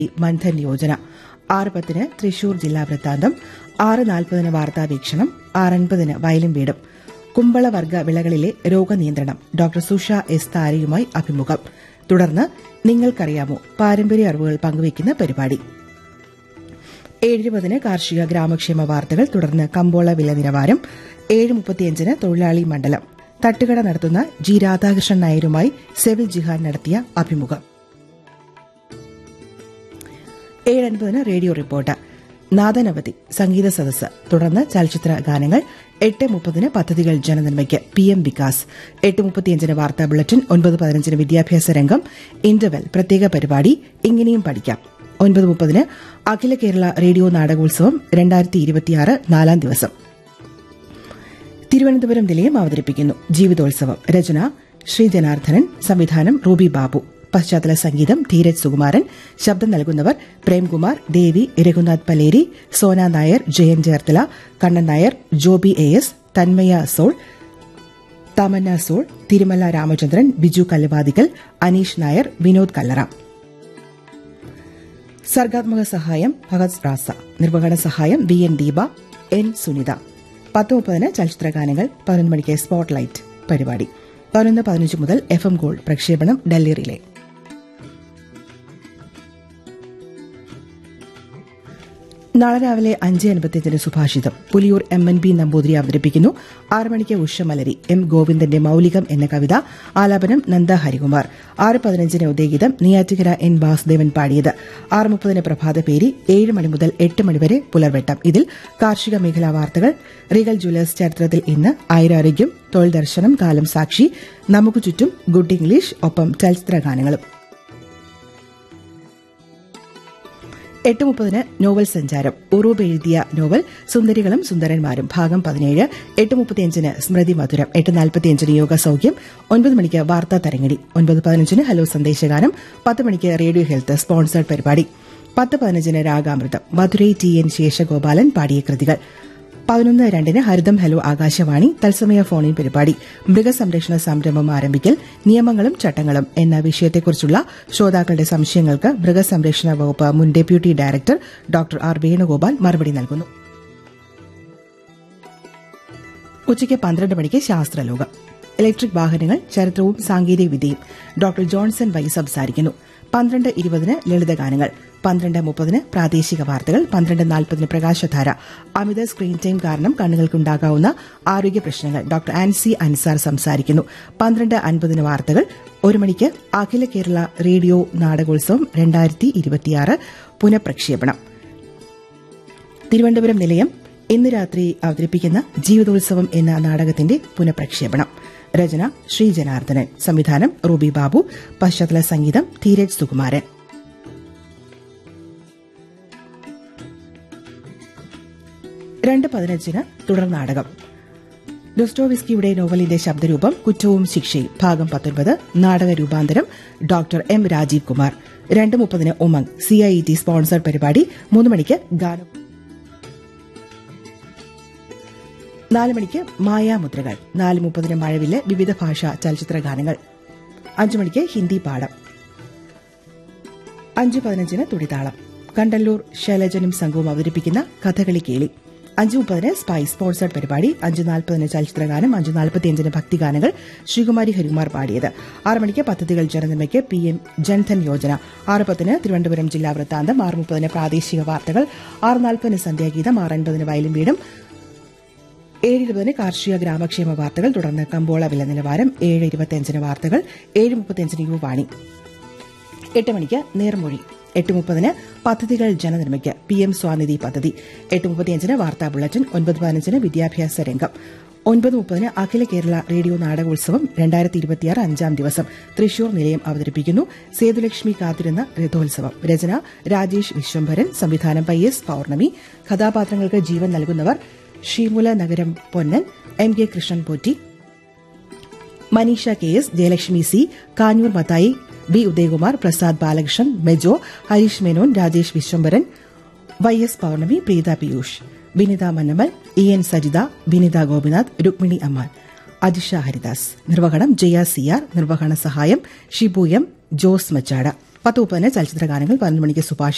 മൻധൻ യോജന ആറ് പത്തിന് തൃശൂർ ജില്ലാ വൃത്താന്തം ആറ് നാൽപ്പതിന് വാർത്താവീക്ഷണം ആറ് അൻപതിന് വയലും വീടും കുമ്പളവർഗ വിളകളിലെ രോഗനിയന്ത്രണം ഡോക്ടർ സുഷ എസ് താരയുമായി അഭിമുഖം തുടർന്ന് നിങ്ങൾക്കറിയാമോ പാരമ്പര്യ അറിവുകൾ പങ്കുവയ്ക്കുന്ന പരിപാടി ഏഴുപതിന് കാർഷിക ഗ്രാമക്ഷേമ വാർത്തകൾ തുടർന്ന് കമ്പോള വില നിലവാരം ഏഴ് മുപ്പത്തിയഞ്ചിന് തൊഴിലാളി മണ്ഡലം തട്ടുകട നടത്തുന്ന ജി രാധാകൃഷ്ണൻ നായരുമായി സെവിൽ ജിഹാൻ നടത്തിയ അഭിമുഖം ഏഴൻപതിന് റേഡിയോ റിപ്പോർട്ട് നാദനവധി സംഗീത സദസ്സ് തുടർന്ന് ചലച്ചിത്ര ഗാനങ്ങൾ എട്ട് മുപ്പതിന് പദ്ധതികൾ ജനനന്മയ്ക്ക് പി എം വികാസ് എട്ട് മുപ്പത്തിയഞ്ചിന് വാർത്താ ബുള്ളറ്റിൻ ഒൻപത് പതിനഞ്ചിന് വിദ്യാഭ്യാസ രംഗം ഇന്റർവെൽ പ്രത്യേക പരിപാടി ഇങ്ങനെയും പഠിക്കാം ഒൻപത് മുപ്പതിന് അഖില കേരള റേഡിയോ നാടകോത്സവം രണ്ടായിരത്തി ഇരുപത്തിയാറ് നാലാം ദിവസം തിരുവനന്തപുരം നിലയം അവതരിപ്പിക്കുന്നു ജീവിതോത്സവം രചന ശ്രീ ജനാർദ്ദനൻ സംവിധാനം റൂബി ബാബു പശ്ചാത്തല സംഗീതം ധീരജ് സുകുമാരൻ ശബ്ദം നൽകുന്നവർ പ്രേംകുമാർ ദേവി രഘുനാഥ് പലേരി സോന നായർ ജയൻ ചേർത്തല കണ്ണൻ നായർ ജോബി എ എസ് തന്മയ സോൾ തമന്ന സോൾ തിരുമല രാമചന്ദ്രൻ ബിജു കല്ലുവാതിക്കൽ അനീഷ് നായർ വിനോദ് കല്ലറ സർഗാത്മക സഹായം ഭഗത് റാസ നിർവഹണ സഹായം B N Deepa N Sunitha പത്ത് മുപ്പതിന് ചലച്ചിത്ര ഗാനങ്ങൾ പതിനൊന്ന് മണിക്ക് സ്പോട്ട് ലൈറ്റ് പരിപാടി പതിനൊന്ന് പതിനഞ്ച് മുതൽ എഫ് എം ഗോൾഡ് പ്രക്ഷേപണം ഡൽഹി റിലേ നാളെ രാവിലെ അഞ്ച് അൻപത്തിയഞ്ചിന് സുഭാഷിതം Puliyoor M N B Namboothiri അവതരിപ്പിക്കുന്നു ആറ് മണിക്ക് ഉഷമലരി എം ഗോവിന്ദന്റെ മൌലികം എന്ന കവിത ആലാപനം നന്ദ ഹരികുമാർ ആറ് പതിനഞ്ചിന് ഉദയഗീതം നെയ്യാറ്റിക്കര എൻ വാസുദേവൻ പാടിയത് ആറ് മുപ്പതിന് പ്രഭാത പേരി ഏഴ് മണി മുതൽ എട്ട് മണിവരെ പുലർവെട്ടം ഇതിൽ കാർഷിക മേഖലാ വാർത്തകൾ റീഗൽ ജ്വല്ലേഴ്സ് ചരിത്രത്തിൽ ഇന്ന് ആയുരാരോഗ്യം തൊഴിൽ ദർശനം കാലം സാക്ഷി നമുക്ക് ചുറ്റും ഗുഡ് ഇംഗ്ലീഷ് ഒപ്പം ചലച്ചിത്ര ഗാനങ്ങളും എട്ട് മുപ്പതിന് നോവൽ സഞ്ചാരം ഉറൂബ് എഴുതിയ നോവൽ സുന്ദരികളും സുന്ദരന്മാരും ഭാഗം പതിനേഴ് എട്ട് മുപ്പത്തിയഞ്ചിന് സ്മൃതി മധുരം എട്ട് നാൽപ്പത്തിയഞ്ചിന് യോഗ സൌഖ്യം ഒൻപത് മണിക്ക് വാർത്താ തരങ്ങടി ഒൻപത് പതിനഞ്ചിന് ഹലോ സന്ദേശഗാനം പത്ത് മണിക്ക് റേഡിയോ ഹെൽത്ത് സ്പോൺസേഡ് പരിപാടി പത്ത് പതിനഞ്ചിന് രാഗാമൃതം മധുരൈ ടി എൻ ശേഷഗോപാലൻ പാടിയ കൃതികൾ പതിനൊന്ന് രണ്ടിന് ഹരിതം ഹലോ ആകാശവാണി തത്സമയ ഫോണിൻ പരിപാടി മൃഗസംരക്ഷണ സംരംഭം ആരംഭിക്കൽ നിയമങ്ങളും ചട്ടങ്ങളും എന്ന വിഷയത്തെക്കുറിച്ചുള്ള ശ്രോതാക്കളുടെ സംശയങ്ങൾക്ക് മൃഗസംരക്ഷണ വകുപ്പ് മുൻ deputy director doctor R Venugopal മറുപടി നൽകുന്നു ഉച്ചയ്ക്ക് പന്ത്രണ്ട് മണിക്ക് ശാസ്ത്രലോകം ഇലക്ട്രിക് വാഹനങ്ങൾ ചരിത്രവും സാങ്കേതിക വിദ്യയും ഡോക്ടർ ജോൺസൺ വൈ സംസാരിക്കുന്നു പന്ത്രണ്ട് ഇരുപതിന് ലളിതഗാനങ്ങൾ പന്ത്രണ്ട് മുപ്പതിന് പ്രാദേശിക വാർത്തകൾ പന്ത്രണ്ട് നാൽപ്പതിന് പ്രകാശധാര അമിത സ്ക്രീൻ ടൈം കാരണം കണ്ണുകൾക്കുണ്ടാകാവുന്ന ആരോഗ്യ പ്രശ്നങ്ങൾ ഡോക്ടർ ആൻസി അൻസാർ സംസാരിക്കുന്നു പന്ത്രണ്ട് അൻപതിന് വാർത്തകൾ ഒരു മണിക്ക് അഖില കേരള റേഡിയോ നാടകോത്സവം രണ്ടായിരത്തി ഇരുപത്തിയാറ് പുനഃപ്രക്ഷേപണം തിരുവനന്തപുരം നിലയം ഇന്ന് രാത്രി അവതരിപ്പിക്കുന്ന ജീവിതോത്സവം എന്ന നാടകത്തിന്റെ പുനഃപ്രക്ഷേപണം രചന ശ്രീ ജനാർദ്ദനൻ സംവിധാനം റൂബി ബാബു പശ്ചാത്തല സംഗീതം ധീരജ് സുകുമാരൻ രണ്ട് പതിനഞ്ചിന് തുടർ നാടകം ഡൊസ്റ്റോവിസ്കിയുടെ നോവലിന്റെ ശബ്ദരൂപം കുറ്റവും ശിക്ഷയും ഭാഗം പത്തൊൻപത് നാടക രൂപാന്തരം ഡോക്ടർ എം രാജീവ് കുമാർ രണ്ട് മുപ്പതിന് ഉമംഗ് സിഐഇടി സ്പോൺസർ പരിപാടി മൂന്ന് മണിക്ക് ഗാനം നാല് മണിക്ക് മായാമുദ്രകൾ നാല് മുപ്പതിന് മഴവില് വിവിധ ഭാഷാ ചലച്ചിത്ര ഗാനങ്ങൾ അഞ്ചു മണിക്ക് ഹിന്ദി പാഠം അഞ്ച് പതിനഞ്ചിന് തുടിതാളം കണ്ടല്ലൂർ ശൈലജനും സംഘവും അവതരിപ്പിക്കുന്ന കഥകളി കേളി അഞ്ച് മുപ്പതിന് സ്പൈ സ്പോൺസേഡ് പരിപാടി അഞ്ച് നാൽപ്പതിന് ചലച്ചിത്രഗാനം അഞ്ച് നാൽപ്പത്തിയഞ്ചിന് ഭക്തിഗാനങ്ങൾ ശ്രീകുമാരി ഹരികുമാർ പാടിയത് ആറ് മണിക്ക് പദ്ധതികൾ ജനനന്മയ്ക്ക് പി എം ജൻധൻ യോജന ആറ് പത്തിന് തിരുവനന്തപുരം ജില്ലാ വൃത്താന്തം ആറ് മുപ്പതിന് പ്രാദേശിക വാർത്തകൾ ആറ് നാൽപ്പതിന് സന്ധ്യാഗീതം ആറ് അൻപതിന് വയലും വീടും ഏഴ് ഇരുപതിന് കാർഷിക ഗ്രാമക്ഷേമ വാർത്തകൾ തുടർന്ന് കമ്പോള വില നിലവാരം ഏഴ് ഇരുപത്തിയഞ്ചിന് വാർത്തകൾ ഏഴ് മുപ്പത്തിയഞ്ചിന് യുവാണി എട്ട് മണിക്ക് നേർമൊഴി എട്ട് മുപ്പതിന് പദ്ധതികൾ ജനനിർമ്മിക്ക് പി എം സ്വാനിധി പദ്ധതി എട്ട് മുപ്പത്തിയഞ്ചിന് വാർത്താ ബുള്ളറ്റിൻ ഒൻപത് പതിനഞ്ചിന് വിദ്യാഭ്യാസ രംഗം ഒൻപത് മുപ്പതിന് അഖില കേരള റേഡിയോ നാടകോത്സവം രണ്ടായിരത്തി ഇരുപത്തിയാറ് അഞ്ചാം ദിവസം തൃശൂർ നിലയം അവതരിപ്പിക്കുന്നു സേതുലക്ഷ്മി കാത്തിരുന്ന രഥോത്സവം രചന രാജേഷ് വിശ്വംഭരൻ സംവിധാനം പൈ എസ് പൌർണമി കഥാപാത്രങ്ങൾക്ക് ജീവൻ നൽകുന്നവർ Sheemula Nagaram Ponnan M K Krishnan Potti Maneesha K S Jayalakshmi C Kanjoor Mathai B Udayakumar Prasad Balakrishnan Mejo Harish Menon Rajesh Vishwambharan Y S Pournami Preetha Piyush Vinitha Mannamal E N Sajitha Vinitha Gopinath Rukmini Amman Ajisha Haridas നിർവഹണം ജയ സി ആർ നിർവഹണ സഹായം ഷിബു എം ജോസ് മച്ചാട പത്ത് മുപ്പതിന് ചലച്ചിത്ര ഗാനങ്ങൾ പതിനൊന്ന് മണിക്ക് സുഭാഷ്